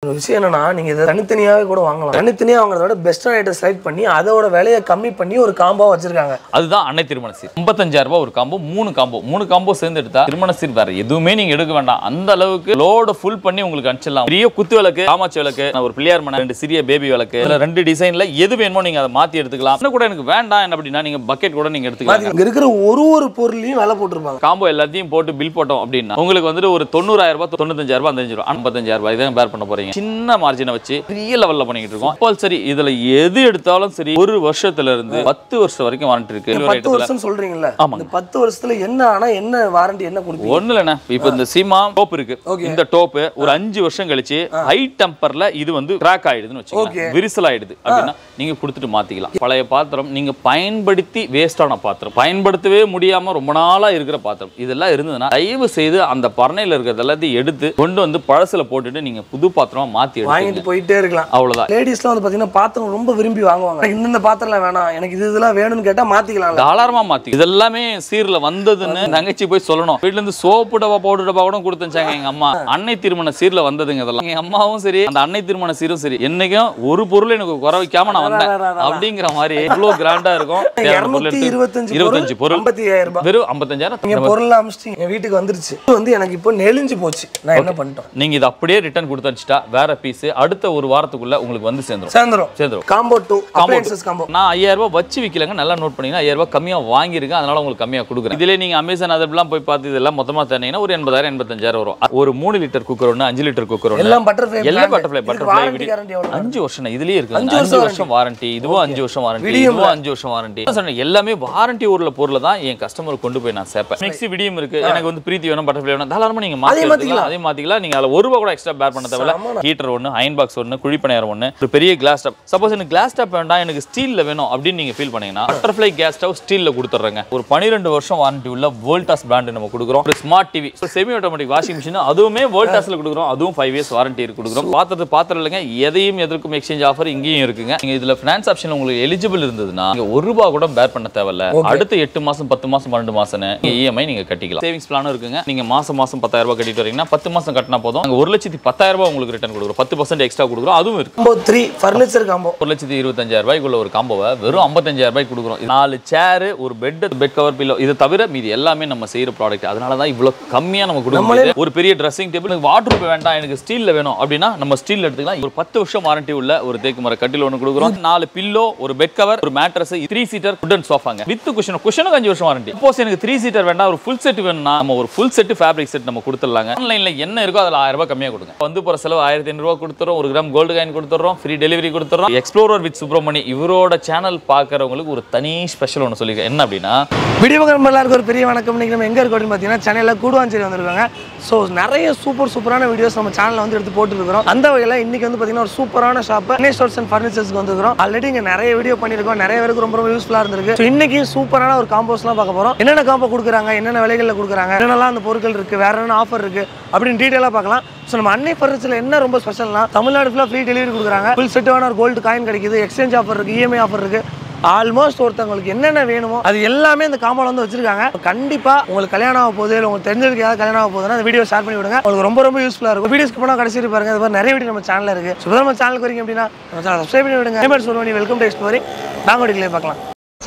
ஒரு விஷயம் என்னன்னா நீங்க இதை தனித்தனியாவே கூட வாங்கலாம் தனித்தனியா வாங்குறத விட பெஸ்டான ஐட்டம் செலக்ட் பண்ணி அதோட விலையை கம்மி பண்ணி ஒரு காம்போ வச்சிருக்காங்க அதுதான் அன்னை திருமண சீர் 55000 ரூபாய் ஒரு காம்போ மூணு காம்போ மூணு காம்போ சேர்ந்து எடுத்தா திருமண சீர் வேற எதுவுமே நீங்க எடுக்க வேண்டாம் அந்த அளவுக்கு லோட ஃபுல் பண்ணி உங்களுக்கு அனுப்பிச்சிடலாம் பெரிய குத்து விளக்கு காமாட்சி விளக்கு நான் ஒரு பிள்ளையார் மனை ரெண்டு சிறிய பேபி விளக்கு இதுல ரெண்டு டிசைன்ல எது வேணுமோ நீங்க அதை மாத்தி எடுத்துக்கலாம் இன்னும் கூட எனக்கு வேண்டாம் என்ன அப்படின்னா நீங்க பக்கெட் கூட நீங்க எடுத்துக்கலாம் இங்க இருக்கிற ஒரு ஒரு பொருளையும் விலை போட்டிருப்பாங்க காம்போ எல்லாத்தையும் போட்டு பில் போட்டோம் அப்படின்னா உங்களுக்கு வந்துட்டு ஒரு தொண்ணூறாயிரம் ரூபாய் தொண்ணூத்தஞ்சாயிரம் ரூபாய் அந்த ரூபாய் ஐம்பத்தஞ்சாயிரம் ரூபாய் இதான் பேர் பண்ண போறீங்க சின்ன மார்ஜினை வச்சு பெரிய லெவல்ல பண்ணிக்கிட்டு இருக்கோம் இப்போ சரி இதுல எது எடுத்தாலும் சரி ஒரு வருஷத்துல இருந்து பத்து வருஷம் வரைக்கும் வாரண்டி இருக்கு இந்த Silver பத்து item ல. வருஷம் சொல்றீங்கல்ல ஆமாங்க. இந்த பத்து வருஷத்துல என்ன ஆனா என்ன வாரண்டி என்ன கொடுப்பீங்க ஒண்ணு இல்லைண்ணே இப்போ இந்த சீமா டோப் இருக்கு Okay. இந்த டோப்பு ஒரு அஞ்சு வருஷம் கழிச்சு ஹை டெம்பர்ல இது வந்து கிராக் ஆயிடுதுன்னு Okay. வச்சுக்கோங்க விரிசல் ஆயிடுது அப்படின்னா நீங்க கொடுத்துட்டு மாத்திக்கலாம் பழைய பாத்திரம் நீங்க பயன்படுத்தி வேஸ்டான பாத்திரம் பயன்படுத்தவே முடியாம ரொம்ப நாளா இருக்கிற பாத்திரம் இதெல்லாம் இருந்ததுன்னா தயவு செய்து அந்த பரணையில இருக்கிறது எல்லாத்தையும் எடுத்து கொண்டு வந்து பழசுல போட்டுட்டு நீங்க புது பாத்திரமா மாத்தி எடுத்துங்க வாங்கிட்டு போயிட்டே இருக்கலாம் அவ்வளவுதான் லேடிஸ்லாம் வந்து பாத்தீங்கன்னா பாத்திரம் ரொம்ப விரும்பி வாங்குவாங்க எனக்கு இந்தந்த பாத்திரம்லாம் வேணாம் எனக்கு இது இதெல்லாம் வேணும்னு கேட்டா மாத்திக்கலாம்ல தாராளமா மாத்தி இதெல்லாமே சீர்ல வந்ததுன்னு தங்கச்சி போய் சொல்லணும் வீட்ல இருந்து சோப்பு டப்பா பவுடர் டப்பா கூட கொடுத்துச்சாங்க எங்க அம்மா அன்னை திருமண சீர்ல வந்ததுங்க இதெல்லாம் எங்க அம்மாவும் சரி அந்த அன்னை திருமண சீரும் சரி என்னைக்கும் ஒரு பொருள் எனக்கு குறை வைக்காம நான் வந்தேன் அப்படிங்கிற மாதிரி இவ்வளவு கிராண்டா இருக்கும் தேவையான பொருள் இருநூத்தி எடுத்து- இருபத்தஞ்சு இருபத்தஞ்சு பொருள் ஐம்பத்தி ஐயாயிரம் ரூபாய் வெறும் ஐம்பத்தஞ்சாயிரம் நீங்க பொருள் அமைச்சிட்டீங்க என் வீட்டுக்கு வந்துருச்சு இது வந்து எனக்கு இப்போ நெளிஞ்சு போச்சு நான் என்ன பண்ணிட்டோம் நீங்க இதை அப்படியே ரிட்டர்ன் கொடுத்து அனுப்பிச்சிட்டா வேற பீஸ் அடுத்த ஒரு வாரத்துக்குள்ள உங்களுக்கு வந்து சேர்ந்துரும் சேர்ந்துரும் சேர்ந்துரும் காம்போ டூ அப்ளைன்சஸ் காம்போ நான் ஐயாயிரம் ரூபாய் வச்சு விற்கலங்க நல்லா நோட் பண்ணீங்கன்னா ஐயாயிரம் ரூபாய் கம்மியா வாங்கியிருக்கேன் அதனால உங்களுக்கு கம்மியா கொடுக்குறேன் இதுல நீங்க அமேசான் அதெல்லாம் போய் பார்த்து இதெல்லாம் மொத்தமா தந்தீங்கன்னா ஒரு எண்பதாயிரம் எண்பத்தஞ்சாயிரம் வரும் ஒரு மூணு லிட்டர் குக்கர் ஒன்று அஞ்சு லிட்டர் குக்கர் ஒன்று எல்லாம் பட்டர்ஃப்ளை எல்லாம் பட்டர்ஃப்ளை பட்டர்ஃப்ளை வாரண்டி கேரண்டி எவ்வளவு அஞ்சு வருஷம் இதுலயே இருக்கு அஞ்சு அஞ்சு வருஷம் வருஷம் வாரண்டி இதுவும் அஞ்சு வருஷம் வாரண்டி விடியும்ல. இதுவும் அஞ்சு வருஷம் வாரண்டி சொன்னேன் எல்லாமே வாரண்டி ஊர்ல பொருளை தான் என் கஸ்டமருக்கு கொண்டு போய் நான் சேர்ப்பேன் மிக்ஸி விடியும் இருக்கு எனக்கு வந்து பிரீத்தி வேணும் பட்டர்ஃப்ளை வேணும் தாராளமா நீங்க மாத்தி அதையும் எடுத்துக்கலாம் அதே மாத்திக்கலாம் நீங்க அதுல ஒரு ரூபா கூட எக்ஸ்ட்ரா பேர் பண்ண தேவையில்ல செம. ஹீட்டர் ஒன்று அயன் பாக்ஸ் ஒன்று குழிப்பணியாரம் ஒன்று ஒரு பெரிய கிளாஸ் டாப் சப்போஸ் எனக்கு கிளாஸ் டாப் வேண்டாம் எனக்கு ஸ்டீல்ல வேணும் அப்படின்னு நீங்க ஃபீல் பண்ணீங்கன்னா பட்டர்ஃப்ளை கேஸ் ஸ்டவ் ஸ்டீல்ல கொடுத்துட்றேங்க ஒரு பன்னிரெண்டு வருஷம் வாரண்டி உள்ள வோல்டாஸ் பிராண்ட் நம்ம கொடுக்குறோம் ஒரு smart TV semi automatic washing machine அதுவுமே வோல்டாஸ்ல கொடுக்குறோம் அதுவும் ஃபைவ் இயர்ஸ் வாரண்டி இருக்கு கொடுக்குறோம் பாத்திரத்து பாத்திரம் இல்லைங்க எதையும் எதற்கும் எக்ஸ்சேஞ்ச் ஆஃபர் இங்கேயும் இருக்குங்க நீங்க இதுல ஃபினான்ஸ் ஆப்ஷன் உங்களுக்கு எலிஜிபிள் இருந்ததுன்னா நீங்க ஒரு ரூபா கூட பேர் பண்ண தேவையில்ல அடுத்த எட்டு மாசம் பத்து மாசம் பன்னெண்டு மாசம் இஎம்ஐ நீங்க கட்டிக்கலாம் சேவிங்ஸ் பிளானும் இருக்குங்க நீங்க மாசம் மாசம் பத்தாயிரம் ரூபாய் கட்டிட்டு வரீங்கன்னா பத்து மாசம் கட்டினா போதும் நாங்க ஒரு லட்சத்தி பத்தாயிரம் ரூபாய் உங்களுக்கு ரிட்டர்ன் கொடுக்குறோம் பத்து பர்சன்ட் எக்ஸ்ட்ரா கொடுக்குறோம் அதுவும் இருக்கு காம்போ த்ரீ ஃபர்னிச்சர் காம்போ ஒரு லட்சத்தி இருபத்தஞ்சாயிரம் ரூபாய்க்குள்ள ஒரு காம்போவை வெறும் ஐம்பத்தஞ்சாயிரம் ரூபாய்க்கு கொடுக்குறோம் நாலு சேர் ஒரு பெட் பெட் கவர் பில்லோ இதை தவிர மீதி எல்லாமே நம்ம செய்யற ப்ராடக்ட் அதனால தான் இவ்வளோ கம்மியா நம்ம கொடுக்க முடியுது. ஒரு பெரிய ட்ரெஸ்ஸிங் டேபிள் எனக்கு வாட்டர் வேண்டாம் எனக்கு ஸ்டீல்ல வேணும் அப்படின்னா நம்ம ஸ்டீல் எடுத்துக்கலாம் ஒரு பத்து வருஷம் வாரண்டி உள்ள ஒரு தேக்கு மர கட்டில் ஒன்று கொடுக்குறோம் நாலு பில்லோ ஒரு பெட் கவர் ஒரு மேட்ரஸ் த்ரீ சீட்டர் குடன் சோஃபாங்க வித் குஷன் குஷனுக்கு அஞ்சு வருஷம் வாரண்டி சப்போஸ் எனக்கு த்ரீ சீட்டர் வேண்டாம் ஒரு ஃபுல் செட் வேணும்னா நம்ம ஒரு ஃபுல் செட் ஃபேப்ரிக் செட் நம்ம கொடுத்துடலாங்க ஆன்லைன்ல என்ன இருக்கோ அதில் ஆயிரம் ரூபாய் கம்மியாக கொடுங்க வந்து போற செலவு ஆயிரத்தி ஐநூறுபா கொடுத்துறோம் ஒரு கிராம் கோல்டு காயின் கொடுத்துறோம் ஃப்ரீ டெலிவரி கொடுத்துறோம் எக்ஸ்ப்ளோரர் வித் சுப்ரமணி இவரோட சேனல் பார்க்குறவங்களுக்கு ஒரு தனி ஸ்பெஷல் ஒன்று சொல்லியிருக்கேன் என்ன அப்படின்னா வீடியோ நம்ம எல்லாருக்கும் ஒரு பெரிய வணக்கம் இன்னைக்கு நம்ம எங்க இருக்கோம் அப்படின்னு பார்த்தீங்கன்னா சென்னையில் கூடுவாஞ்சேரி வந்திருக்காங்க ஸோ நிறைய சூப்பர் சூப்பரான வீடியோஸ் நம்ம சேனலில் வந்து எடுத்து போட்டுருக்கிறோம் அந்த வகையில் இன்னைக்கு வந்து பார்த்தீங்கன்னா ஒரு சூப்பரான ஷாப் சென்னை ஸ்டோர்ஸ் அண்ட் ஃபர்னிச்சர்ஸ்க்கு வந்துருக்கோம் ஆல்ரெடி இங்கே நிறைய வீடியோ பண்ணியிருக்கோம் நிறைய பேருக்கு ரொம்ப ரொம்ப யூஸ்ஃபுல்லாக இருந்திருக்கு ஸோ இன்னைக்கு சூப்பரான ஒரு காம்போஸ்லாம் பார்க்க போகிறோம் என்னென்ன காம்போ கொடுக்குறாங்க என்னென்ன விலைகளில் கொடுக்குறாங்க என்னென்னலாம் அந்த பொருட்கள் இருக்குது வேற என்ன ஆஃபர் இருக்குது அப்படின்னு டீட்டெயிலாக பார்க்கலாம் ஸோ நம்ம அன்னை ஃபர்னிச்சரில் என்ன ரொம்ப ஸ்பெஷல்னா தமிழ்நாடு ஃபுல்லாக ஃப்ரீ டெலிவரி கொடுக்குறாங்க ஃபுல் செட்டான ஒரு கோல்டு காயின் கிடைக்குது எக்ஸ்சேஞ்ச் ஆஃபர் இருக்குது இஎம்ஐ ஆஃபர் இருக்குது ஆல்மோஸ்ட் ஒருத்தவங்களுக்கு என்னென்ன வேணுமோ அது எல்லாமே இந்த காம்பவுண்ட் வந்து வச்சிருக்காங்க கண்டிப்பா உங்களுக்கு கல்யாணம் ஆக போகுது இல்லை உங்களுக்கு தெரிஞ்சதுக்கு யாராவது கல்யாணம் ஆக போகுதுன்னா அந்த வீடியோ ஷேர் பண்ணி விடுங்க உங்களுக்கு ரொம்ப ரொம்ப யூஸ்ஃபுல்லாக இருக்கும் வீடியோஸ்க்கு போனால் கடைசி வரைக்கும் பாருங்க இது மாதிரி நிறைய வீடியோ நம்ம சேனலில் இருக்கு ஸோ நம்ம சேனலுக்கு வரீங்க அப்படின்னா நம்ம சேனல் சப்ஸ்கிரைப் பண்ணி விடுங்க பேமெண்ட் சொல்லுவோம் வெல்கம் டு எக்ஸ்ப்ளோரி நாங்கள் பார்க்கலாம்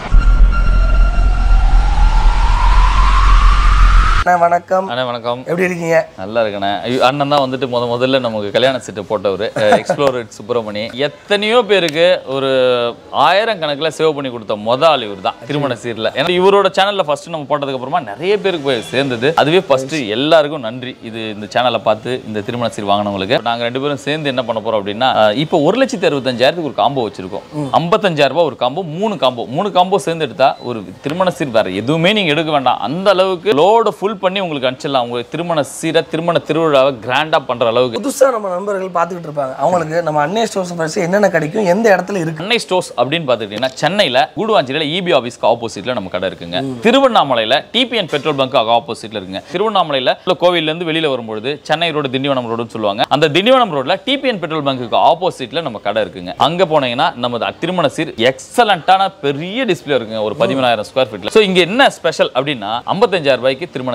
அண்ணா வணக்கம் அண்ணா வணக்கம் எப்படி இருக்கீங்க நல்லா இருக்கண்ணே ஐயோ, அண்ணன் தான் வந்துட்டு முத முதல்ல நமக்கு கல்யாண சீட்டு போட்டவர் எக்ஸ்ப்ளோர் சுப்பிரமணி எத்தனையோ பேருக்கு ஒரு ஆயிரம் கணக்கில் சேவ் பண்ணி கொடுத்த முத ஆள் இவர் தான் திருமண சீரில் ஏன்னா இவரோட சேனலில் ஃபர்ஸ்ட் நம்ம போட்டதுக்கு அப்புறமா நிறைய பேருக்கு போய் சேர்ந்தது அதுவே ஃபர்ஸ்ட் எல்லாருக்கும் நன்றி இது இந்த சேனலை பார்த்து இந்த திருமண சீர் வாங்கினவங்களுக்கு நாங்கள் ரெண்டு பேரும் சேர்ந்து என்ன பண்ண போறோம் அப்படின்னா அஹ், இப்போ ஒரு லட்சத்தி அறுபத்தஞ்சாயிரத்துக்கு ஒரு காம்போ வச்சிருக்கோம் ஐம்பத்தஞ்சாயிரம் ரூபாய் ஒரு காம்போ மூணு காம்போ மூணு காம்போ சேர்ந்து எடுத்தா ஒரு திருமண சீர் வேற எதுவுமே நீங்க எடுக்க வேண்டாம் அந்த அளவுக்கு லோட ஃபுல் பண்ணி உங்களுக்கு அனுப்பிச்சிடலாம் உங்க திருமண சீரை திருமண திருவிழாவை கிராண்டா பண்ற அளவுக்கு புதுசா நம்ம நண்பர்கள் பார்த்துக்கிட்டு இருப்பாங்க அவங்களுக்கு நம்ம அன்னை ஸ்டோர்ஸ் பரிசு என்னென்ன கிடைக்கும் எந்த இடத்துல இருக்கு சென்னை ஸ்டோர்ஸ் அப்படின்னு பார்த்துக்கிட்டீங்கன்னா சென்னையில கூடுவாஞ்சியில இபி ஆஃபீஸ்க்கு ஆப்போசிட்ல நம்ம கடை இருக்குங்க திருவண்ணாமலையில டிபிஎன் பெட்ரோல் பங்க் ஆப்போசிட்ல இருக்குங்க திருவண்ணாமலையில உள்ள கோவில்ல இருந்து வெளியில வரும்பொழுது சென்னை ரோடு திண்டிவனம் ரோடுன்னு சொல்லுவாங்க அந்த திண்டிவனம் ரோட்ல டிபிஎன் பெட்ரோல் பங்க்குக்கு ஆப்போசிட்ல நம்ம கடை இருக்குங்க அங்க போனீங்கன்னா நம்ம திருமண சீர் எக்ஸலண்டான பெரிய டிஸ்பிளே இருக்குங்க ஒரு பதிமூணாயிரம் ஸ்கொயர் ஃபீட்ல ஸோ இங்க என்ன ஸ்பெஷல் அப்படின்னா ஐம்பத்தஞ்சாயிரம் ரூபாய்க்கு திருமண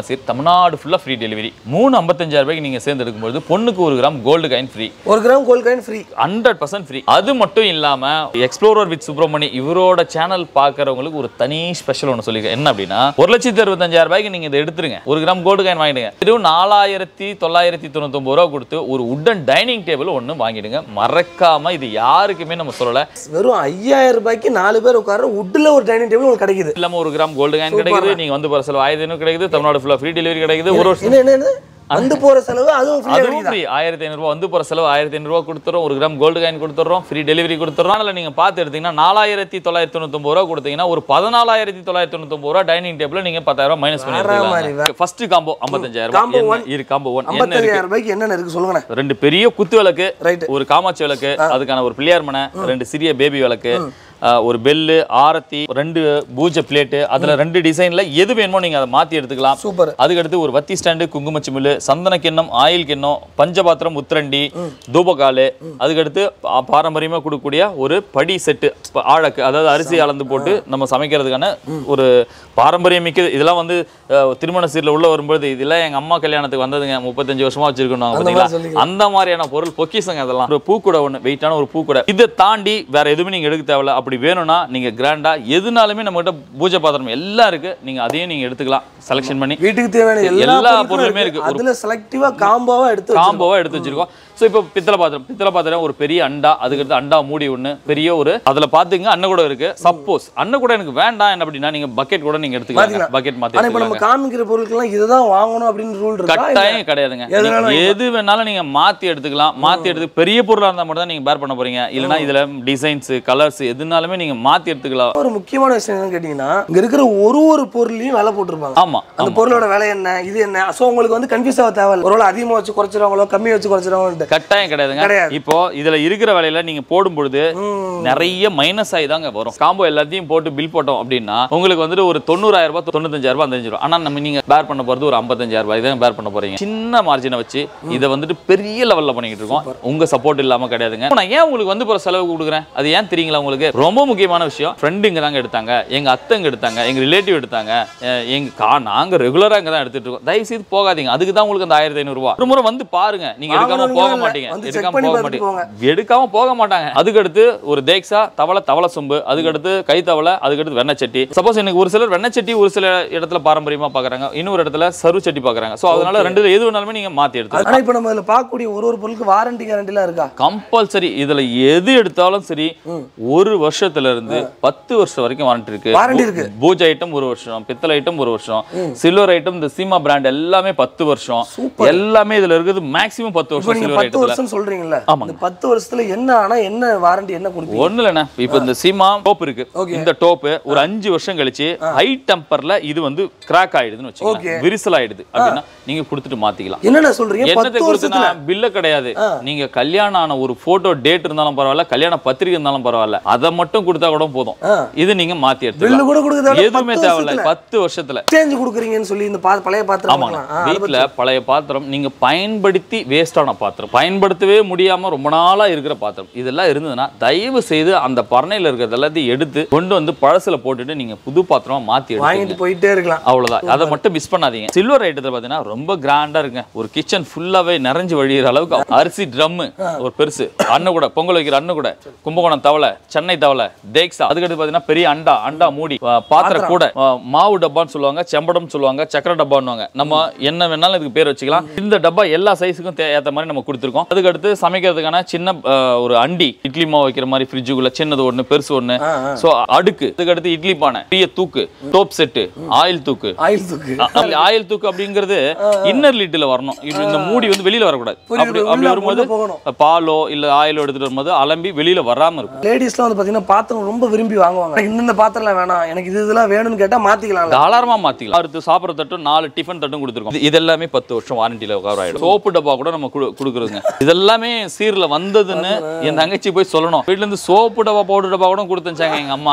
நாசிர் தமிழ்நாடு ஃபுல்லா ஃப்ரீ டெலிவரி மூணு ஐம்பத்தஞ்சாயிரம் ரூபாய்க்கு நீங்க சேர்ந்து எடுக்கும்போது பொண்ணுக்கு ஒரு கிராம் கோல்டு காயின் ஃப்ரீ ஒரு gram gold coin free hundred percent free அது மட்டும் இல்லாம எக்ஸ்ப்ளோரர் வித் சுப்ரமணி இவரோட சேனல் பார்க்கறவங்களுக்கு ஒரு தனி ஸ்பெஷல் ஒன்று சொல்லியிருக்கேன் என்ன அப்படின்னா ஒரு லட்சத்தி அறுபத்தஞ்சாயிரம் ரூபாய்க்கு நீங்க இதை எடுத்துருங்க ஒரு கிராம் கோல்டு காயின் வாங்கிடுங்க இதுவும் நாலாயிரத்தி தொள்ளாயிரத்தி தொண்ணூத்தொம்பது ரூபா கொடுத்து ஒரு உட்டன் டைனிங் டேபிள் ஒன்று வாங்கிடுங்க மறக்காம இது யாருக்குமே நம்ம சொல்லல வெறும் ஐயாயிரம் ரூபாய்க்கு நாலு பேர் உட்கார உட்ல ஒரு டைனிங் டேபிள் உங்களுக்கு கிடைக்குது இல்லாம ஒரு கிராம் கோல்டு காயின் கிடைக்குது நீங்க வந்து போற செலவு ஆயிரத்தி ஐநூறு கிடைக்குது தமிழ்நாடு ஃபுல்லா ஃப்ரீ டெலிவரி கிடைக்குது ஒரு வருஷம் என்ன என்ன என்ன? வந்து போற செலவு அதுவும் ஃப்ரீயா அதுவும் கிடைக்குதா ஃப்ரீ ஆயிரத்தி ஐநூறுபா வந்து போற செலவு ஆயிரத்தி ஐநூறுபா கொடுத்துறோம் ஒரு கிராம் கோல்டு காயின் கொடுத்துறோம் ஃப்ரீ டெலிவரி கொடுத்துறோம் அதில் நீங்க பார்த்து எடுத்தீங்கன்னா நாலாயிரத்தி தொள்ளாயிரத்தி தொண்ணூத்தொம்பது ரூபா கொடுத்தீங்கன்னா ஒரு பதினாலாயிரத்தி தொள்ளாயிரத்தி தொண்ணூத்தொம்பது ரூபா டைனிங் டேபிள் நீங்க பத்தாயிரம் ரூபாய் மைனஸ் பண்ணி வேற மாதிரி எடுத்துக்கலாம் ஃபர்ஸ்ட் காம்போ ஐம்பத்தஞ்சாயிரம் Combo ரூபாய் one. என்ன- இரு காம்போ ஒன் என்ன இருக்கு ஐம்பத்தஞ்சாயிரம் ரூபாய்க்கு என்னென்ன இருக்கு சொல்லுங்கண்ணே ரெண்டு பெரிய குத்து விளக்கு ரைட் ஒரு காமாட்சி விளக்கு அதுக்கான ஒரு பிள்ளையார் மனை ரெண்டு சிறிய பேபி விளக்கு ஆஹ், ஒரு பெல்லு ஆரத்தி ரெண்டு பூஜை பிளேட்டு அதுல ரெண்டு டிசைன்ல எது வேணுமோ நீங்க அதை மாத்தி எடுத்துக்கலாம் சூப்பர் அதுக்கடுத்து ஒரு வத்தி ஸ்டாண்டு குங்குமச்சிமிழ் சந்தன கிண்ணம் ஆயில் கிண்ணம் பஞ்சபாத்திரம் உத்திரண்டி தூபகாலு அதுக்கடுத்து பா- பாரம்பரியமா கொடுக்கக்கூடிய ஒரு படி செட்டு ஆழக்கு அதாவது அரிசி அளந்து போட்டு நம்ம சமைக்கிறதுக்கான ஒரு பாரம்பரியம் மிக்க இதெல்லாம் வந்து அஹ், திருமண சீரில் உள்ள வரும்போது இதெல்லாம் எங்க அம்மா கல்யாணத்துக்கு வந்ததுங்க முப்பத்தஞ்சு வருஷமா வச்சிருக்கணும் அந்த பாத்தீங்களா மாதிரி சொல்லிக்கலாம். அந்த மாதிரியான பொருள் பொக்கிசங்க அதெல்லாம் ஒரு பூக்கூடை ஒன்று வெயிட்டான ஒரு பூக்கூடை இதை தாண்டி வேற எதுவுமே நீங்க எடுக்க தேவையில்ல அப்படி வேணும்னா நீங்க கிராண்டா எதுனாலுமே நம்ம கிட்ட பூஜை பாத்திரம் எல்லாம் இருக்கு நீங்க அதையும் நீங்க எடுத்துக்கலாம் செலெக்ஷன் பண்ணி வீட்டுக்கு தேவையான எல்லா எல்லா பொருட்களும் பொருளுமே இருக்கு இருக்கு. ஒரு- அதுல செலக்டிவா காம்போவா எடுத்து வச்சிருக்கோம். காம்போவா எடுத்து வச்சிருக்கோம் ஸோ இப்போ பித்தளை பாத்திரம் பித்தளை பாத்திரம் ஒரு பெரிய அண்டா அதுக்கடுத்து அண்டா மூடி ஒன்று பெரிய ஒரு அதில் பார்த்துங்க அன்ன கூட இருக்கு சப்போஸ் அன்ன கூட எனக்கு வேண்டாம் என்ன அப்படின்னா நீங்க பக்கெட் கூட நீங்க எடுத்துக்கலாம் மாத்திக்கலாம். பக்கெட் மாத்தி ஆனா இப்ப நம்ம எடுத்துக்கலாம் காமிக்கிற பொருட்கள்லாம் இதுதான் வாங்கணும் அப்படின்னு ரூல் இருக்கா இல்ல? கட்டாயம் கிடையாதுங்க எதுனாலும் நீங்க எது வேணாலும் நீங்க மாத்தி எடுத்துக்கலாம் மாத்தி எடுத்து பெரிய பொருளா இருந்தா மட்டும் தான் நீங்க பேர் பண்ண போறீங்க இல்லைன்னா இதுல டிசைன்ஸ் கலர்ஸ் எதுனாலுமே நீங்க மாத்தி எடுத்துக்கலாம் ஒரு முக்கியமான விஷயம் என்னன்னு கேட்டீங்கன்னா இங்க இருக்கிற ஒரு ஒரு பொருளையும் விலை போட்டிருப்பாங்க ஆமா அந்த பொருளோட விலை என்ன இது என்ன சோ உங்களுக்கு வந்து கன்ஃபியூஸ் ஆக தேவையில்ல ஒரு அதிகமா வச்சு குறைச்சிருவாங்களோ கம்மியா வச்சு குறைச்சிருவாங்கன்ட்டு கட்டாயம் கிடையாதுங்க கிடையாது. இப்போ இதுல இருக்கிற விலையில நீங்க போடும் பொழுது நிறைய மைனஸ் ஆகி தாங்க வரும் காம்போ எல்லாத்தையும் போட்டு பில் போட்டோம் அப்படின்னா உங்களுக்கு வந்துட்டு ஒரு தொண்ணூறாயிரம் ரூபாய் தொண்ணூத்தஞ்சாயிரம் ரூபாய் அஞ்சு ரூபாய் ஆனா நம்ம நீங்க பேர் பண்ண போறது ஒரு ஐம்பத்தஞ்சாயிரம் ரூபாய் தான் பேர் பண்ண போறீங்க சின்ன மார்ஜினை வச்சு இதை வந்துட்டு பெரிய லெவல்ல பண்ணிக்கிட்டு இருக்கோம் உங்க சப்போர்ட் இல்லாம கிடையாதுங்க நான் ஏன் உங்களுக்கு வந்து போற செலவு கொடுக்குறேன் அது ஏன் தெரியுங்களா உங்களுக்கு ரொம்ப முக்கியமான விஷயம் ஃப்ரெண்டு இங்க தாங்க எடுத்தாங்க எங்க அத்தை இங்க எடுத்தாங்க எங்க ரிலேட்டிவ் எடுத்தாங்க அஹ் எங்க கா நாங்க ரெகுலரா இங்க தான் எடுத்துட்டு இருக்கோம் தயவு செய்து போகாதீங்க அதுக்கு தான் உங்களுக்கு அந்த ஆயிரத்தி ஐநூறு ரூபாய் ஒரு முறை வந்து பாருங்க நீங்க எடுக்காம வாங்கணும்னு போக இல்ல. மாட்டீங்க வந்து check எடுக்காம பண்ணி போக பார்த்துட்டு மாட்டீங்க எடுக்காம போக மாட்டாங்க அதுக்கடுத்து ஒரு தேக்ஸா தவளை தவளை சொம்பு அதுக்கடுத்து கை தவளை அதுக்கடுத்து வெண்ணெய் சட்டி சப்போஸ் எனக்கு ஒரு சிலர் வெண்ணெய் சட்டி ஒரு சில இடத்துல பாரம்பரியமா பாக்குறாங்க இன்னொரு இடத்துல சரு சட்டி பாக்குறாங்க சோ அதனால ரெண்டுல எது வேணாலுமே நீங்க மாத்தி எடுத்து ஆனா இப்ப நம்ம இதுல பார்க்கக்கூடிய ஒரு ஒரு பொருளுக்கு வாரண்டி கேரண்டி எல்லாம் இருக்கா கம்பல்சரி இதுல எது எடுத்தாலும் சரி ஒரு வருஷத்துல இருந்து பத்து வருஷம் வரைக்கும் வாரண்டி இருக்கு Warranty இருக்கு. பூஜை ஐட்டம் ஒரு வருஷம் பித்தளை ஐட்டம் ஒரு வருஷம் சில்வர் ஐட்டம் இந்த சீமா பிராண்ட் எல்லாமே பத்து வருஷம் எல்லாமே இதுல இருக்குது மேக்ஸிமம் பத்து இப்ப வருஷம் நீங்க சில்வர் பத்து ஐட்டத்துல வருஷம் சொல்றீங்கல்ல ஆமாங்க. இந்த பத்து வருஷத்துல என்ன ஆனா என்ன வாரண்டி என்ன கொடுப்பீங்க ஒண்ணு இல்லைண்ணே இப்போ இந்த சீமா டோப் இருக்கு Okay. இந்த டோப்பு ஒரு அஞ்சு வருஷம் கழிச்சு ஹை டெம்பர்ல இது வந்து கிராக் ஆயிடுதுன்னு Okay. வச்சுக்கோங்க விரிசல் ஆயிடுது அப்படின்னா நீங்க கொடுத்துட்டு மாத்திக்கலாம் என்னென்ன சொல்றீங்க என்னத்தை பத்து கொடுத்துனா வருஷத்துல பில்ல கிடையாது நீங்க கல்யாணம் ஆன ஒரு போட்டோ டேட் இருந்தாலும் பரவாயில்ல கல்யாண பத்திரிக்கை இருந்தாலும் பரவாயில்ல அதை மட்டும் கொடுத்தா கூட போதும் ஆ. இது நீங்க மாத்தி பில்லு எடுத்துக்கலாம் கூட கொடுக்குறத எதுவுமே தேவையில்ல பத்து வருஷத்துல எக்ஸ்சேஞ்ச் கொடுக்குறீங்கன்னு சொல்லி இந்த பா- பழைய பாத்திரம் ஆமாங்க வாங்கலாம். ஆ, அதை வீட்ல பழைய பாத்திரம் நீங்க பயன்படுத்தி வேஸ்டான பாத்திரம் பயன்படுத்தவே முடியாம ரொம்ப நாளா இருக்கிற பாத்திரம் இதெல்லாம் இருந்ததுன்னா தயவு செய்து அந்த பரணையில இருக்கிறது எல்லாத்தையும் எடுத்து கொண்டு வந்து பழசுல போட்டுட்டு நீங்க புது பாத்திரமா மாத்தி எடுத்துங்க வாங்கிட்டு போயிட்டே இருக்கலாம் அவ்வளவுதான் அதை மட்டும் மிஸ் பண்ணாதீங்க சில்வர் ஐட்டத்தில் பார்த்தீங்கன்னா ரொம்ப கிராண்டா இருக்குங்க ஒரு கிச்சன் ஃபுல்லாவே நிறைஞ்சு வழியிற அளவுக்கு அரிசி ட்ரம்மு ஒரு பெருசு அண்ணு கூட பொங்கல் வைக்கிற அண்ணு கூட கும்பகோணம் தவளை சென்னை தவளை தேக்ஸா அதுக்கடுத்து பார்த்தீங்கன்னா பெரிய அண்டா அண்டா மூடி ஆ, பாத்திர கூட ஆ, மாவு டப்பான்னு சொல்லுவாங்க செம்படம் சொல்லுவாங்க சக்கரை டப்பான்னுவாங்க நம்ம என்ன வேணாலும் இதுக்கு பேர் வச்சுக்கலாம் இந்த டப்பா எல்லா சைஸுக்கும் ஏற்ற மாதிரி நம்ம கொடுத்துருக்கோம் அதுக்கடுத்து சமைக்கிறதுக்கான சின்ன ஆ, ஒரு அண்டி இட்லி மாவு வைக்கிற மாதிரி ஃப்ரிட்ஜுக்குள்ள சின்னது ஒன்று பெருசு ஒன்று ஆ, ஆ. ஸோ அடுக்கு அதுக்கடுத்து இட்லி பானை பெரிய தூக்கு டோப் செட்டு ஆயில் தூக்கு ஆயில் தூக்கு அ- ஆயில் தூக்கு அப்படிங்கிறது இன்னர் லிட்டில் வரணும் இது இந்த மூடி வந்து வெளியில வரக்கூடாது புரியுது, அப்படி உள்ள அப்படி வரும்போது உள்ள போகணும். பாலோ இல்ல ஆயிலோ எடுத்துட்டு வரும்போது அலம்பி வெளியில வராம இருக்கும் லேடிஸ்லாம் வந்து பாத்தீங்கன்னா பாத்திரம் ரொம்ப விரும்பி வாங்குவாங்க எனக்கு இந்தந்த பாத்திரம்லாம் வேணாம் எனக்கு இது இதெல்லாம் வேணும்னு கேட்டா மாத்திக்கலாம் தாராளமா மாத்திக்கலாம் அடுத்து சாப்பிட்ற தட்டும் நாலு டிஃபன் தட்டும் கொடுத்துருக்கோம் இது எல்லாமே பத்து வருஷம் வாரண்டியில கவர் ஆயிடும் சோப்பு டப்பா கூட நம்ம குடு- கொடுக்குறோங்க இதெல்லாமே சீர்ல வந்ததுன்னு என் தங்கச்சி போய் சொல்லணும் வீட்ல இருந்து சோப்பு டப்பா பவுடர் டப்பா கூட கொடுத்துச்சாங்க எங்க அம்மா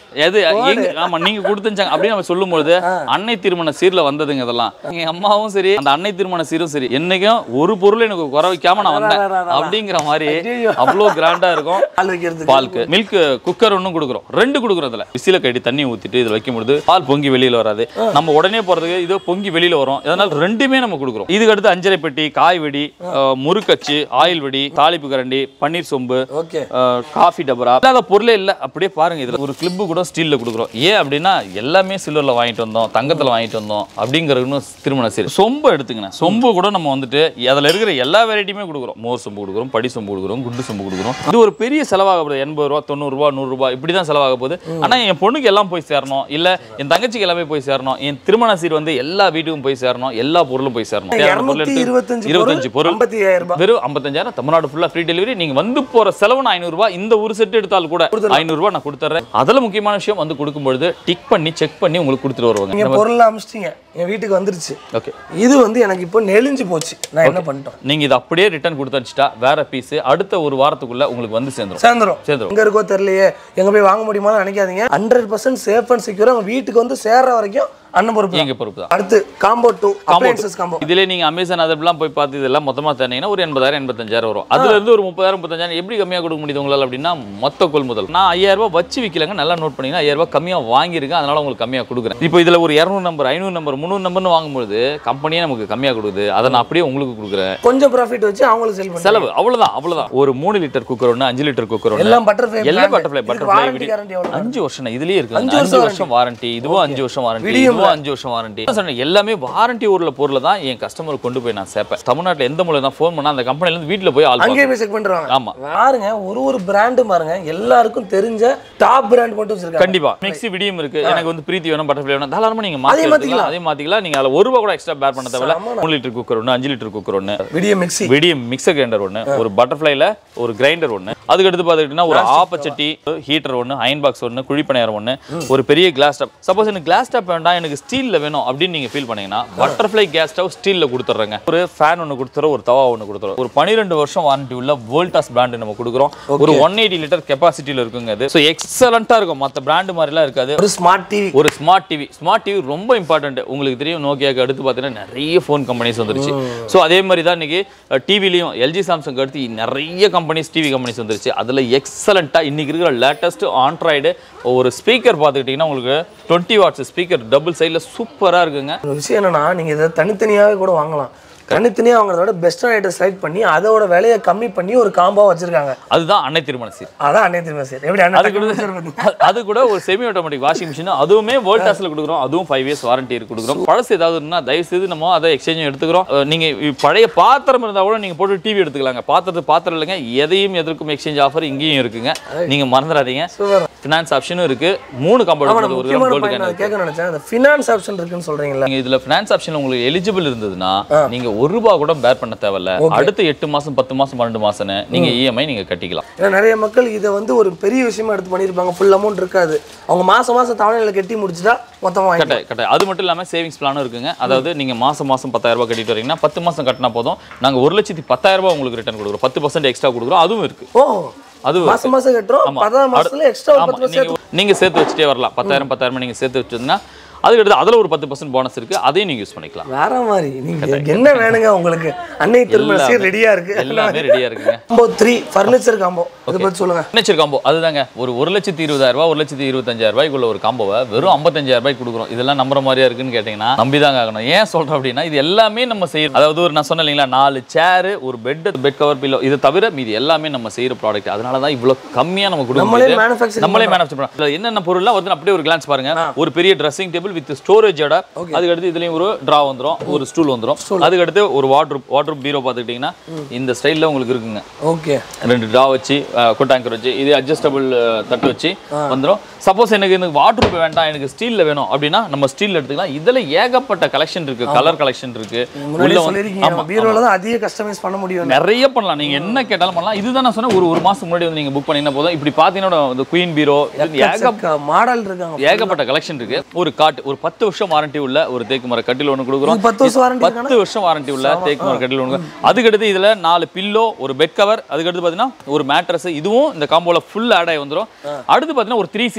எது எங்க ஆமா நீங்க கொடுத்துச்சாங்க அப்படின்னு நம்ம சொல்லும்போது அன்னை திருமண சீர்ல வந்ததுங்க இதெல்லாம் எங்க அம்மாவும் சரி அந்த அன்னை திருமண சீரும் சரி என்னைக்கும் ஒரு பொருள் எனக்கு குறை வைக்காம நான் வந்தேன் அப்படிங்கிற மாதிரி ஐயையோ. அவ்வளோ கிராண்டா இருக்கும் பால் வைக்கிறதுக்கு பால்க்கு மில்க் குக்கர் ஒன்றும் கொடுக்குறோம் ரெண்டு கொடுக்குறோம் இதுல விசில கட்டி தண்ணி ஊத்திட்டு இதுல வைக்கும்போது பால் பொங்கி வெளியில வராது நம்ம உடனே போறதுக்கு இது பொங்கி வெளியில வரும் இதனால ரெண்டுமே நம்ம கொடுக்குறோம் இதுக்கு அடுத்து அஞ்சரை பெட்டி காய் வெடி அஹ், முறுக்கச்சு ஆயில் வெடி தாளிப்பு கரண்டி பன்னீர் சொம்பு ஓகே அஹ், காஃபி டபரா இல்லாத பொருளே இல்ல அப்படியே பாருங்க இதுல ஒரு கிளிப்பு கூட ஸ்டீல்ல கொடுக்குறோம் ஏன் அப்படின்னா எல்லாமே சில்வர்ல வாங்கிட்டு வந்தோம் தங்கத்துல வாங்கிட்டு வந்தோம் அப்படிங்கறதுன்னு திருமண சரி சொம்பு எடுத்துக்கணும் சொம்பு கூட நம்ம வந்துட்டு அதுல இருக்கிற எல்லா வெரைட்டியுமே கொடுக்குறோம் மோர் சொம்பு கொடுக்குறோம் படி சொம்பு கொடுக்குறோம் குண்டு சொம்பு கொடுக்குறோம் இது ஒரு பெரிய செலவாக போகுது எண்பது ரூபா தொண்ணூறு ரூபா நூறு ரூபாய் இப்படி தான் செலவாக போகுது ஆனா என் பொண்ணுக்கு எல்லாம் போய் சேரணும் இல்ல என் தங்கச்சிக்கு எல்லாமே போய் சேரணும் என் திருமண சீர் வந்து எல்லா வீட்டுக்கும் போய் சேரணும் எல்லா பொருளும் போய் சேரணும் தேவையான பொருள் இருநூத்தி எடுத்து- இருபத்தஞ்சு இருபத்தஞ்சு பொருள் ஐம்பத்தி ஐயாயிரம் ரூபாய் வெறும் ஐம்பத்தஞ்சாயிரம் தமிழ்நாடு ஃபுல்லா ஃப்ரீ டெலிவரி நீங்க வந்து போற செலவு நான் ஐநூறு ரூபாய் இந்த ஒரு செட் எடுத்தால் கூட ஐநூறு ரூபாய் நான் கொடுத்துறேன் அதுல முக்கியமான விஷயம் வந்து கொடுக்கும்பொழுது டிக் பண்ணி செக் பண்ணி உங்களுக்கு கொடுத்துட்டு வருவாங்க நீங்க பொருள் அமிச்சிட்டீங்க என் வீட்டுக்கு வந்துருச்சு ஓகே இது வந்து எனக்கு இப்போ நெளிஞ்சு போச்சு நான் என்ன பண்ணிட்டோம் நீங்க இதை அப்படியே ரிட்டர்ன் கொடுத்து அனுப்பிச்சிட்டா வேற பீஸ் அடுத்த ஒரு வாரத்துக்குள்ள உங்களுக்கு வந்து சேர்ந்துரும் சேர்ந்துரும் சேர்ந்துரும் எங்க இருக்கோ தெரியலையே எங்க போய் வாங்க முடியுமான்னு நினைக்காதீங்க hundred percent safe and secure அவங்க வீட்டுக்கு வந்து சேர்ற வரைக்கும் அண்ணன் பொறுப்பு தான். எங்க பொறுப்பு தான் அடுத்து காம்போ டூ அப்ளைன்சஸ் காம்போ இதுல நீங்க அமேசான் அதெல்லாம் போய் பார்த்து இதெல்லாம் மொத்தமா தந்தீங்கன்னா ஒரு எண்பதாயிரம் எண்பத்தஞ்சாயிரம் வரும் அதுல இருந்து ஒரு முப்பதாயிரம் முப்பத்தஞ்சாயிரம் எப்படி கம்மியா கொடுக்க முடியுது உங்களால அப்படின்னா மொத்த கொள்முதல் நான் ஐயாயிரம் ரூபாய் வச்சு விற்கலங்க நல்லா நோட் பண்ணீங்கன்னா ஐயாயிரம் ரூபாய் கம்மியா வாங்கியிருக்கேன் அதனால உங்களுக்கு கம்மியா கொடுக்குறேன் இப்போ இதுல ஒரு இரநூறு நம்பர் ஐநூறு நம்பர் முந்நூறு நம்பர்னு வாங்கும்போது கம்பெனியே நமக்கு கம்மியா கொடுக்குது அதை நான் அப்படியே உங்களுக்கு கொடுக்குறேன் கொஞ்சம் ப்ராஃபிட் வச்சு அவங்களுக்கு செல் பண்ணுங்க செலவு அவ்வளவுதான் அவ்வளவுதான் ஒரு மூணு லிட்டர் குக்கர் ஒன்று அஞ்சு லிட்டர் குக்கர் ஒன்று எல்லாம் பட்டர்ஃப்ளை எல்லாம் பட்டர்ஃப்ளை பட்டர்ஃப்ளை வாரண்டி கேரண்டி எவ்வளவு அஞ்சு வருஷம் இதுலயே இருக்கு அஞ்சு அஞ்சு வருஷம் வருஷம் வாரண்டி இதுவும் அஞ்சு வருஷம் வாரண்டி விடியும்ல. இதுவும் அஞ்சு வருஷம் வாரண்டி சொன்னேன் எல்லாமே வாரண்டி ஊர்ல பொருளை தான் என் கஸ்டமர் கொண்டு போய் நான் சேர்ப்பேன் தமிழ்நாட்டுல எந்த மூலையில நான் ஃபோன் பண்ணா அந்த கம்பெனில இருந்து வீட்டுல போய் ஆள் அங்கேயே போய் செக் பண்ணிடுவாங்க ஆமா பாருங்க ஒரு ஒரு பிராண்டு பாருங்க எல்லாருக்கும் தெரிஞ்ச டாப் பிராண்ட் மட்டும் வச்சிருக்காங்க கண்டிப்பா மிக்ஸி விடியும் இருக்கு எனக்கு வந்து பிரீத்தி வேணும் பட்டர்ஃப்ளை வேணும் தாராளமா நீங்க மாத்தி அதையும் எடுத்துக்கலாம் அதே மாத்திக்கலாம் நீங்க அதுல ஒரு ரூபா கூட எக்ஸ்ட்ரா பேர் பண்ண தேவையில்ல மூணு லிட்டர் குக்கர் ஒன்று அஞ்சு லிட்டர் குக்கர் ஒன்று விடிய மிக்ஸி விடியம் மிக்சர் கிரைண்டர் ஒன்று ஒரு பட்டர்ஃப்ளைல ஒரு கிரைண்டர் ஒன்று அதுக்கு அடுத்து பார்த்துக்கிட்டிங்கன்னா ஒரு ஆப்பச்சட்டி ஹீட்டர் ஒன்று அயன் பாக்ஸ் ஒன்று குழிப்பணியாரம் ஒன்று ஒரு பெரிய கிளாஸ் டாப் சப்போஸ் எனக்கு கிளாஸ் டாப் வேண்டாம் எனக்கு ஸ்டீலில் வேணும் அப்படின்னு நீங்கள் ஃபீல் பண்ணீங்கன்னா பட்டர்ஃப்ளை கேஸ் ஸ்டவ் ஸ்டீலில் கொடுத்துட்றேங்க ஒரு ஃபேன் ஒன்று கொடுத்துறோம் ஒரு தவா ஒன்று கொடுத்துறோம் ஒரு பன்னிரெண்டு வருஷம் வாரண்டி உள்ள வோல்டாஸ் பிராண்டு நம்ம கொடுக்குறோம் ஒரு ஒன் எயிட்டி லிட்டர் கெப்பாசிட்டியில் இருக்குங்க அது ஸோ எக்ஸலண்ட்டாக இருக்கும் மற்ற பிராண்டு மாதிரிலாம் இருக்காது ஒரு ஸ்மார்ட் டிவி ஒரு ஸ்மார்ட் டிவி ஸ்மார்ட் டிவி ரொம்ப இம்பார்ட்டன்ட் உங்களுக்கு தெரியும் நோக்கியாக்கு அடுத்து பார்த்தீங்கன்னா நிறைய ஃபோன் கம்பெனிஸ் வந்துருச்சு ஸோ அதே மாதிரி தான் இன்னைக்கு டிவிலையும் எல்ஜி சாம்சங் அடுத்து நிறைய கம்பெனிஸ் டிவி கம்பெனிஸ் வந்துருச்சு அதில் எக்ஸலண்ட்டாக இன்னைக்கு இருக்கிற லேட்டஸ்ட் ஆண்ட்ராய்டு ஒரு ஸ்பீக்கர் பார்த்துக்கிட்டிங்கன்னா உங்களுக்கு டுவெண்ட்டி வாட்ஸ் ஸ்பீக்கர் டபுள் சைடில் சூப்பராக இருக்குங்க ஒரு விஷயம் என்னன்னா நீங்க இதை தனித்தனியாவே கூட வாங்கலாம் தனித்தனியா வாங்குறத விட பெஸ்ட்டான ஐட்டம் செலக்ட் பண்ணி அதோட விலையை கம்மி பண்ணி ஒரு காம்போ வச்சிருக்காங்க அதுதான் அன்னை திருமண சீர் அதான் அண்ணே திரும்ப சார் எப்படி அண்ணன் அது டக்குனு கூட வச்சிரு பாத்தீங்களா? அது கூட ஒரு செமி ஆட்டோமேட்டிக் வாஷிங் மிஷின் அதுவுமே வோல்டாஸ்ல கொடுக்குறோம் அதுவும் ஃபைவ் இயர்ஸ் வாரண்டி இருக்கு கொடுக்குறோம் பழசு ஏதாவது இருந்தா தயவு செய்து நம்ம அதை எக்ஸ்சேஞ்ச் எடுத்துக்கிறோம் அஹ் நீங்க இ- பழைய பாத்திரம் இருந்தா கூட நீங்க போட்டு டிவி எடுத்துக்கலாங்க பாத்திரத்து பாத்திரம் இல்லைங்க எதையும் எதற்கும் எக்ஸ்சேஞ்ச் ஆஃபர் இங்கேயும் இருக்குங்க நீங்க மறந்துடாதீங்க சூப்பர் ஃபினான்ஸ் ஆப்ஷனும் இருக்கு மூணு ஆமா கம்பெனி நான் ஒரு முக்கியமான கோல்டு பாயிண்ட் நான் கேட்க நினைச்சேன் அந்த ஃபினான்ஸ் ஆப்ஷன் இருக்குன்னு சொல்றீங்களா நீங்க இதுல ஃபினான்ஸ் ஆப்ஷன் உங்களுக்கு எலிஜிபிள் இருந்ததுன்னா நீங்க ஒரு ரூபா கூட பேர் பண்ண தேவையில்ல அடுத்த எட்டு மாசம் பத்து மாசம் பன்னெண்டு மாசம்னு நீங்க இஎம்ஐ நீங்க கட்டிக்கலாம் ஏன்னா நிறைய மக்கள் இதை வந்து ஒரு பெரிய விஷயமா எடுத்து பண்ணியிருப்பாங்க ஃபுல் அமௌண்ட் இருக்காது அவங்க மாசம் மாசம் தவணையில கட்டி முடிச்சுட்டா மொத்தமா வாங்கி கட்டாய கட்டாய அது மட்டும் இல்லாம சேவிங்ஸ் பிளானும் இருக்குங்க அதாவது நீங்க மாசம் மாசம் பத்தாயிரம் ரூபாய் கட்டிட்டு வரீங்கன்னா பத்து மாசம் கட்டினா போதும் நாங்க ஒரு லட்சத்தி பத்தாயிரம் ரூபாய் உங்களுக்கு ரிட்டர்ன் கொடுக்குறோம் பத்து பர்சன்ட் எக்ஸ்ட்ரா கொடுக்குறோம் அதுவும் இருக்கு ஓ அது மாசம் மாசம் கட்டுறோம் ஆமா. பத்தாம் மாசத்துல எக்ஸ்ட்ரா ஒரு ஆமா, பத்து பர்சன்ட் நீங்க நீங்க சேர்த்து வச்சுட்டே வரலாம் பத்தாயிரம் பத்தாயிரம் நீங்க சேர்த்து வச்சிருந்தீங்கன்னா அதுக்கு அடுத்து அதுல ஒரு பத்து பர்சன்ட் போனஸ் இருக்கு அதையும் நீங்க யூஸ் பண்ணிக்கலாம் வேற மாதிரி நீங்க என்ன வேணுங்க உங்களுக்கு அன்னை திருமண சீர் ரெடியா இருக்கு எல்லாமே ரெடியா இருக்குங்க காம்போ த்ரீ ஃபர்னிச்சர் காம்போ அதை பத்தி சொல்லுங்க ஃபர்னிச்சர் காம்போ அதுதாங்க ஒரு ஒரு லட்சத்தி இருபதாயிரம் ரூபாய் ஒரு லட்சத்தி இருபத்தஞ்சாயிரம் ரூபாய்க்குள்ள ஒரு காம்போவை வெறும் ஐம்பத்தஞ்சாயிரம் ரூபாய்க்கு கொடுக்குறோம் இதெல்லாம் நம்புற மாதிரியா இருக்குன்னு கேட்டிங்கன்னா நம்பி தாங்க ஆகணும் ஏன் சொல்றேன் அப்படின்னா இது எல்லாமே நம்ம செய்யறோம் அதாவது ஒரு நான் சொன்னேன் இல்லைங்களா நாலு சேரு ஒரு பெட் பெட் கவர் பில்லோ இது தவிர மீதி எல்லாமே நம்ம செய்யற ப்ராடக்ட் அதனால தான் இவ்வளோ கம்மியா நம்ம கொடுக்க நம்மளே முடியுது. மேனுஃபேக்சரிங் நம்மளே மேனுஃபேக்சர் பண்ணலாம் இதுல என்னென்ன பொருள்லாம் வருதுன்னு அப்படியே ஒரு கிளான்ஸ் பாருங்க ஒரு பெரிய ட்ரெஸ்ஸிங் டேபிள் வித் ஸ்டோரேஜோட அதுக்கு அடுத்து இதுலயும் ஒரு ட்ரா வந்துரும் ஒரு ஸ்டூல் வந்துரும் அதுக்கு அடுத்து ஒரு வாட்ரூப் வாட்ரூப் பீரோ பார்த்துக்கிட்டிங்கன்னா இந்த ஸ்டைல்ல உங்களுக்கு இருக்குங்க ஓகே ரெண்டு ட்ரா வச்சு கொட்டாங்கர் வச்சு இது அட்ஜஸ்டபிள் தட்டு வச்சு வந்துரும் சப்போஸ் எனக்கு எனக்கு வாட்டர் வேண்டாம் எனக்கு ஸ்டீல்ல வேணும் அப்படின்னா நம்ம ஸ்டீல்ல எடுத்துக்கலாம் இதுல ஏகப்பட்ட கலெக்ஷன் இருக்கு கலர் கலெக்ஷன் இருக்கு முன்னாடி உள்ள வந்து- சொல்லிருக்கீங்க ஆமா, நம்ம பீரோல தான் அதிக கஸ்டமைஸ் பண்ண முடியும் நிறைய பண்ணலாம் நீங்க என்ன கேட்டாலும் பண்ணலாம் இதுதான் நான் சொன்னேன் ஒரு ஒரு மாசம் முன்னாடி வந்து நீங்க புக் பண்ணீங்கன்னா போதும் இப்படி பாத்தீங்கன்னா இந்த குயின் பீரோ ஏக மாடல் இருக்காங்க ஏகப்பட்ட கலெக்ஷன் இருக்கு ஒரு காட்டு ஒரு பத்து வருஷம் வாரண்டி உள்ள ஒரு தேக்கு மர கட்டில் ஒன்று கொடுக்குறோம் இது பத்து வருஷம் வாரண்டி பத்து வருஷம் வாரண்டி உள்ள தேக்கு மர கட்டில் ஒன்று அதுக்கடுத்து இதுல நாலு பில்லோ ஒரு பெட் கவர் அதுக்கடுத்து பாத்தீங்கன்னா ஒரு மேட்ரஸ் இதுவும் இந்த காம்போல ஃபுல் ஆட் ஆகி வந்துரும் அடுத்து பாத்தீங்கன்னா ஒரு த்ரீ சீட்டர்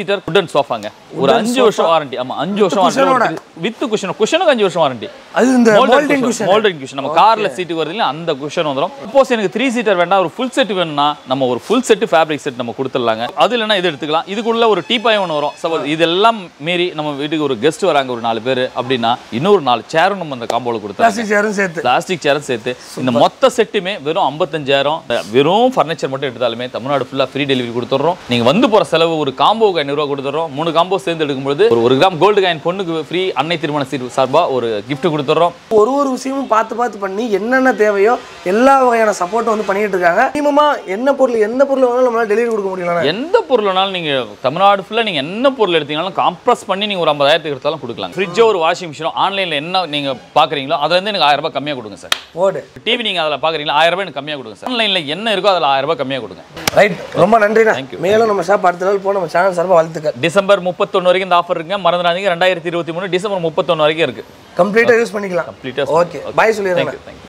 சீட்டர் குட்டன் சோஃபாங்க ஒரு அஞ்சு வருஷம் வாரண்டி ஆமா அஞ்சு வருஷம் வாரண்டி வித் குஷன் குஷனுக்கு அஞ்சு வருஷம் வாரண்டி அது இந்த மோல்டிங் குஷன் மோல்டிங் குஷன் நம்ம கார்ல சீட்டுக்கு வருது இல்லையா அந்த குஷன் வந்துடும் சப்போஸ் எனக்கு த்ரீ சீட்டர் வேண்டாம் ஒரு ஃபுல் செட் வேணும்னா நம்ம ஒரு ஃபுல் செட் ஃபேப்ரிக் செட் நம்ம கொடுத்துடலாங்க அது இல்லைன்னா இது எடுத்துக்கலாம் இதுக்குள்ள ஒரு டீ பாய் ஒன்று வரும் சப்போஸ் இதெல்லாம் மீறி நம்ம வீட்டுக்கு ஒரு கெஸ்ட் வராங்க ஒரு நாலு பேர் அப்படின்னா இன்னொரு நாலு சேரும் நம்ம அந்த காம்போல கொடுத்தோம் பிளாஸ்டிக் சேரும் சேர்த்து பிளாஸ்டிக் சேரும் சேர்த்து இந்த மொத்த செட்டுமே வெறும் ஐம்பத்தஞ்சாயிரம் வெறும் ஃபர்னிச்சர் மட்டும் எடுத்தாலுமே தமிழ்நாடு ஃபுல்லா ஃப்ரீ டெலிவரி கொடுத்துட்றோம் நீங்க வந்து போற செலவு ஒரு காம்போக்கு ஐநூறுரூவா கொடுத்துட்றோம் மூணு காம்போ சேர்ந்து எடுக்கும்போது ஒரு ஒரு கிராம் கோல்டு காயின் பொண்ணுக்கு ஃப்ரீ அன்னை திருமண சீர் சார்பா ஒரு gift கொடுத்துட்றோம் ஒரு ஒரு விஷயமும் பார்த்து பார்த்து பண்ணி என்னென்ன தேவையோ எல்லா வகையான சப்போர்ட்டும் வந்து பண்ணிட்டு இருக்காங்க மினிமமா என்ன பொருள் எந்த பொருள் வேணாலும் நம்மளால டெலிவரி கொடுக்க முடியல எந்த பொருள்னாலும் நீங்க தமிழ்நாடு ஃபுல்லா நீங்க என்ன பொருள் எடுத்தீங்கனாலும் காம்ப்ரஸ் பண்ணி நீங்க ஒரு ஐம்பதாயிரத்துக்கு எடுத்தாலும் கொடுக்கலாம் ஃப்ரிட்ஜோ ஒரு வாஷிங் மிஷினோ ஆன்லைன்ல என்ன நீங்க பாக்குறீங்களோ அதுல இருந்து எனக்கு ஆயிரம் ரூபாய் கம்மியா கொடுங்க சார் ஓடு டிவி நீங்க அதுல பாக்குறீங்களா ஆயிரம் ரூபாய் எனக்கு கம்மியா கொடுங்க சார் ஆன்லைன்ல என்ன இருக்கோ அதுல ஆயிரம் ரூபாய் கம்மியா கொடுங்க ரைட் ரொம்ப நன்றிண்ணா Thank you. மேலும் நம்ம ஷாப் அடுத்த நாள் போ நம்ம சேனல் சார்பாக வாழ்த்துக்கள் டிசம்பர் முப்பத்தொன்னு வரைக்கும் இந்த ஆஃபர் இருக்குங்க மறந்துடாதீங்க ரெண்டாயிரத்தி இருபத்தி மூணு டிசம்பர் முப்பத்தொன்னு வரைக்கும் இருக்கு கம்ப்ளீட்டாக யூஸ் பண்ணிக்கலாம் கம்ப்ளீட்டா ஓகே பாய் சொல்லிடுறேன் தேங்க்யூ